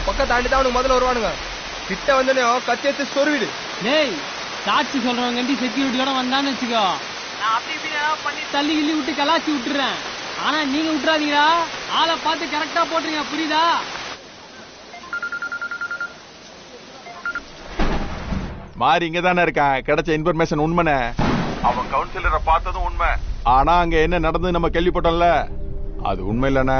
உன் பக்கம் தாண்டி தான் அவனுக்கு முதல்ல வருவானுங்க கிட்ட வந்தோடனே கத்தி எடுத்து சொருவிடு டேய் சாட்சி சொல்றவங்க செக்யூரிட்டியோட வந்தான்னு வச்சுக்கோ நான் அப்படி இப்படி ஏதாவது பண்ணி தள்ளி கிள்ளி விட்டு கலாச்சி விட்டுறேன் ஆனா நீங்க விட்டுறாதீங்கடா ஆளை பார்த்து கரெக்டா போட்டுருங்க புரியுதா மாறி இங்க தானே இருக்கான் கிடைச்ச இன்ஃபர்மேஷன் உண்மைனே அவன் கவுன்சிலரை பார்த்ததும் உண்மை ஆனா அங்க என்ன நடந்தது நம்ம கேள்விப்பட்டோம்ல அது உண்மை இல்லைண்ணே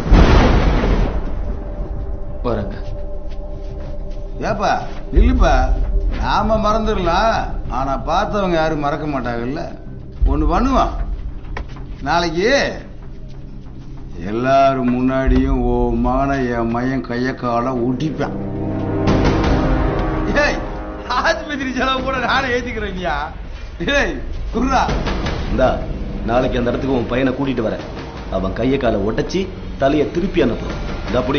வரேங்க ஏப்பா இல்லப்பா நாம மறந்துடலாம் ஆனா பார்த்தவங்க யாரும் மறக்க மாட்டாங்கல்ல ஒண்ணு பண்ணுவான் நாளைக்கு எல்லாரும் முன்னாடியும் ஓ மகனை என் மையன் கைய காலை ஊட்டிப்பான் ஏய் ஆஸ்பத்திரி செலவு கூட நானே ஏத்திக்கிறேன்யா ஏய் குர்ரா இந்தா நாளைக்கு அந்த இடத்துக்கு உன் பையனை கூட்டிட்டு வரேன் அவன் கையை காலை உடைச்சி தலையை திருப்பி அனுப்புறோம் இந்த அப்படி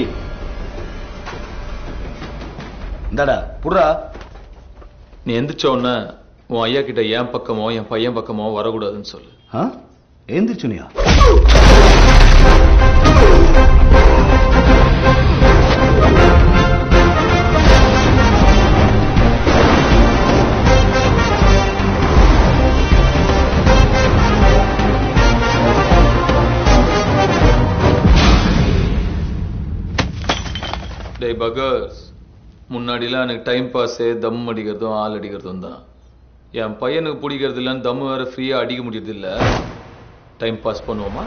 இந்தாடா புடுறா நீ எந்திரிச்ச உடனே உன் ஐயா கிட்ட என் பக்கமோ என் பையன் பக்கமோ வரக்கூடாதுன்னு சொல்லு ஆ ஏந்திரிச்சுனியா டேய் பகர்ஸ் முன்னாடிலாம் எனக்கு டைம் பாஸே தம் அடிக்கிறதும் ஆள் அடிக்கிறதும் தான் என் பையனுக்கு பிடிக்கிறது இல்லைன்னு தம் வேற ஃப்ரீயா அடிக்க முடியறது இல்ல டைம் பாஸ் பண்ணுவோமா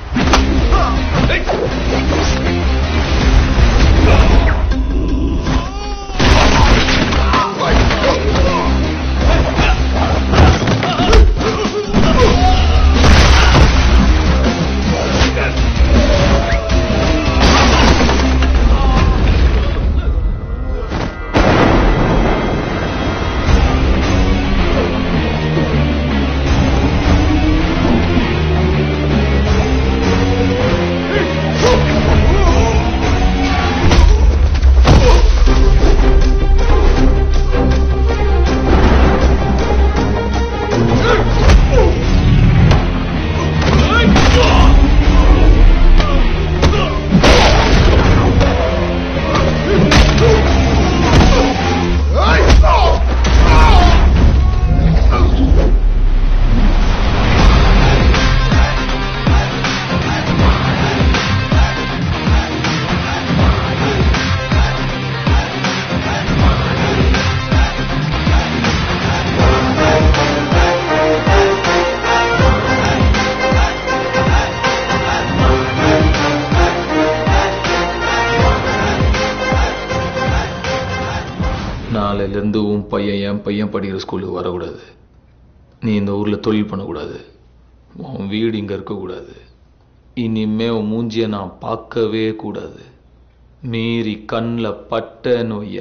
நாளையில இருந்து உன் பையன் என் பையன் படிக்கிற ஸ்கூலுக்கு வரக்கூடாது நீ இந்த ஊர்ல தொழில் பண்ணக்கூடாது உன் வீடு இங்க இருக்கக்கூடாது இனிமே உன் மூஞ்சிய நான் பார்க்கவே கூடாது மீறி கண்ணில் பட்ட நோய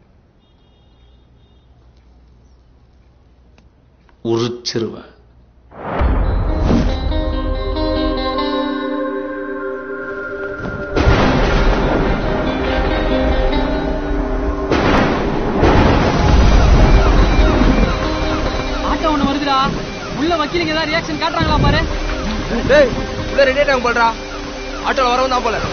உரிச்சிருவேன் ஆட்டோ ஒண்ணு வருதுடா உள்ள வக்கீலுங்க ஏதாவது ரியாக்ஷன் காட்டுறாங்களா பாரு டேய் உள்ள ரெடி ஆயிட்டாங்க போல்றா ஆட்டோல வரவும் தான் போல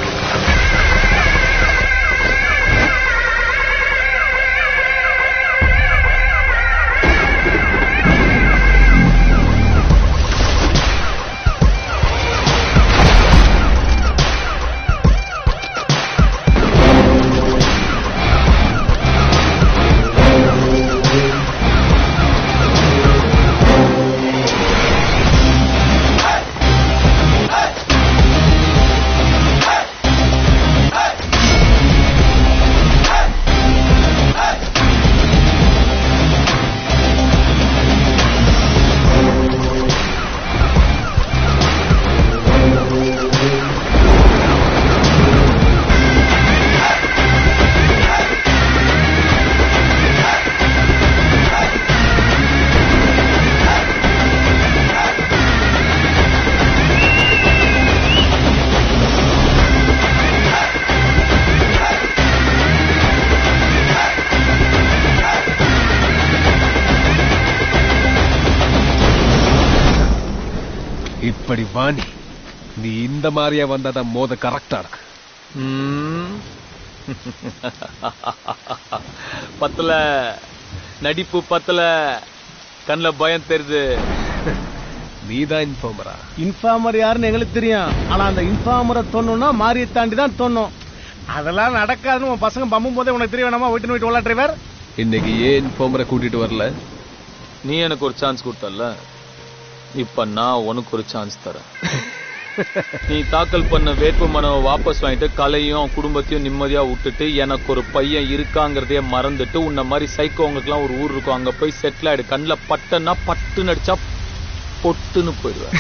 இப்படி வாணி நீ இந்த மாதிரியா வந்தாதான் மோத கரெக்டா இருக்கு ம். பத்தல நடிப்பு பத்தல கண்ணுல பயம் தெரியுது நீதான் இன்ஃபார்மரா இன்ஃபார்மர் யாருன்னு எங்களுக்கு தெரியும் ஆனா அந்த இன்ஃபார்மரை தொண்ணணும்னா மாரியை தாண்டி தான் தொண்ணும் அதெல்லாம் நடக்காதுன்னு உன் பசங்க பம்பும் போதே உனக்கு தெரிய வேணாமா வீட்டு வீட்டு ஓலா டிரைவர் இன்னைக்கு ஏன் இன்ஃபார்மரை கூட்டிட்டு வரல நீ எனக்கு ஒரு சான்ஸ் கொடுத்தல்ல இப்ப நான் உனக்கு ஒரு சான்ஸ் தரேன் நீ தாக்கல் பண்ண வேட்பு மனுவை வாபஸ் வாங்கிட்டு கலையும் குடும்பத்தையும் நிம்மதியா விட்டுட்டு எனக்கு ஒரு பையன் இருக்காங்கிறதையே மறந்துட்டு உன்ன மாதிரி சைக்கோங்களுக்குலாம் ஒரு ஊர் இருக்கும் அங்க போய் செட்டில் ஆயிடு கண்ணுல பட்டன்னா பட்டு நடிச்சா பொட்டுன்னு போயிடுவேன்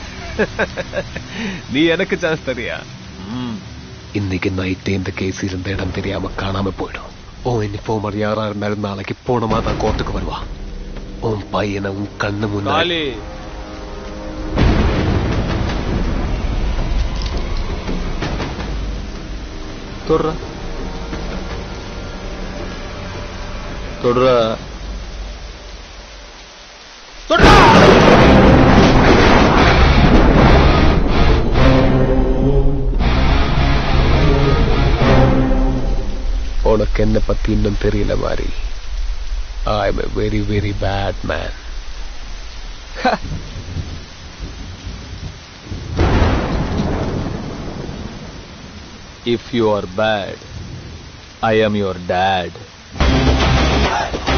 நீ எனக்கு சான்ஸ் தரியா ம். இன்னைக்கு நைட்டு இந்த கேஸ் இருந்த இடம் தெரியாம காணாம போயிடும் உன் இன்ஃபார்மர் யாரா இருந்தாலும் நாளைக்கு போனமா தான் கோர்ட்டுக்கு வருவா உன் பையனை உன் கண்ணு முன்னாடி காளி தொடுற தொடுற உனக்கு என்ன பத்தி இன்னும் தெரியல மாதிரி I am a very very bad man If you are bad, I am your dad.